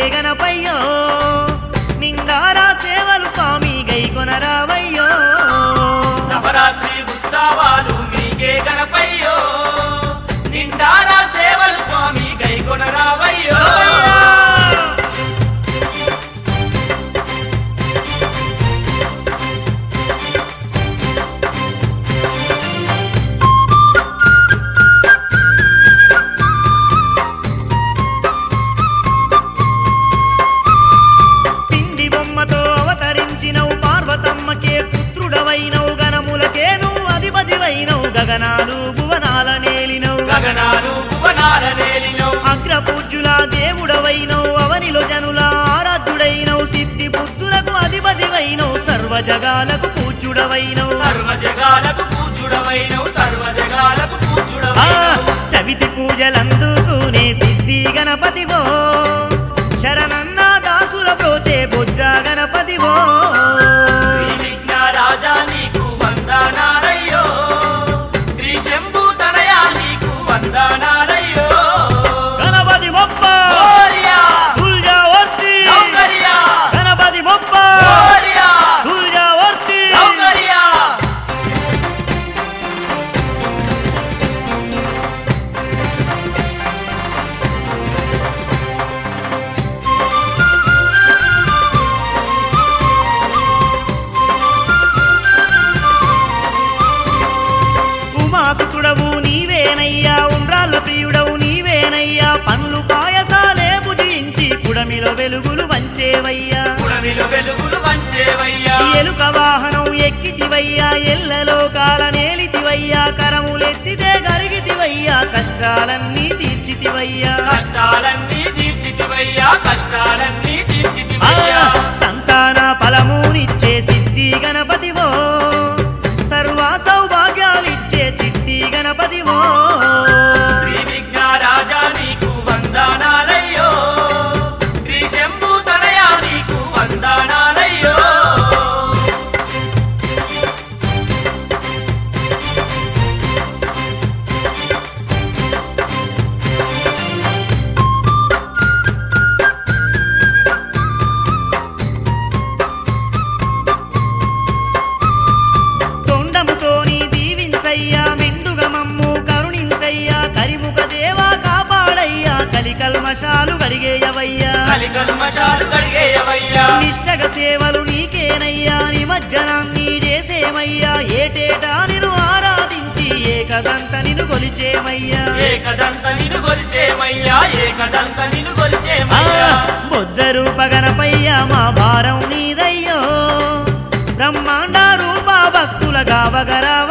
గణపయ్యో నిండారా సేవలు స్వామి గైకొనరావయ్యో నవరాత్రి ఉత్సవాలు మీకే గణపయ్యో నిండారా సేవలు స్వామి గైకొనరావయ్యో పిండి బొమ్మతో అవతరించినవు పార్వతమ్మకే పుత్రుడవైనవు గణములకే నువ్వు అధిపతివైనవు గగనాలు భువనాల నేలినవు గగనాలు భువనాల నేలినవు అగ్రపూజ్యుల దేవుడవైనవు అవనిలో జనుల ఆరాధ్యుడైనవు సిద్ధి బుద్ధులకు అధిపతివైనవు సర్వ జగాలకు పూజ్యుడవైనవు సర్వ జగాలకు పూజుడవైనవు సర్వ జగాలకు ఆ, పూజుడవైనవు చవితి పూజలందుకునే సిద్ధి గణపతివో శరణన్న దాసుల ప్రోచే బొజ్జ గణపతివో శ్రీ విఘ్న రాజా నీకు వందనాలయ్యో శ్రీ శంభు తనయా నీకు వందనాలయ్యో గణపతి మొప్ప గోరియా తుల్జావర్తి సౌకర్యా గణపతి మొప్ప గోరియా తుల్జావర్తి సౌకర్యా ఉమాసుతుడవు నీవేనయ్యా ఉండ్రాళ్ళ ప్రియుడవు నీవేనయ్యా పండ్లు పాయసాలే భుజించి పుడమిలో వెలుగులు వంచేవయ్యా పుడమిలో వెలుగులు వంచేవయ్యా ఎలుక వాహనం ఎక్కితివయ్యా ఎల్లలోకాల నేలితివయ్యా కరములెత్తితే గరిగితివయ్యా కష్టాలన్నీ తీర్చితివయ్యా కష్టాలన్నీ తీర్చితివయ్యా కష్టాలన్నీ ఆ, తీర్చితివయ్యా సంతాన ఫలమునిచ్చే సిద్ధి గణపతివో సర్వ సౌభాగ్యాలిచ్చే చిట్టి గణపతివో శ్రీ విఘ్న రాజా నీకు వందనాలయ్యో శ్రీ శంభు తనయా నీకు వందనాలయ్యో తొండముతోని దీవించయ్యా మెండుగా మమ్ము కరుణించయ్యా కరిముఖ దేవా కాపాడయ్యా కలికల్మషాలు గడిగేయవయ్యా కలికలు మషాలు కడిగేయవయ్యా నిష్టగ సేవలు నీకేనయ్యా నిమజ్జనాన్ని చేసేమయ్యా ఏటేటా నిన్ను ఆరాధించి ఏకదంత నిన్ను కొలిచేమయ్యా ఏకదంత నిన్ను గొలిచేమయ్యా ఏకదంత నిన్ను ఆ, గొలిచేమయ్యా బొజ్జ రూపగనపయ్యా మా భారం నీదయ్యో బ్రహ్మాండ రూప భక్తుల గావగరావ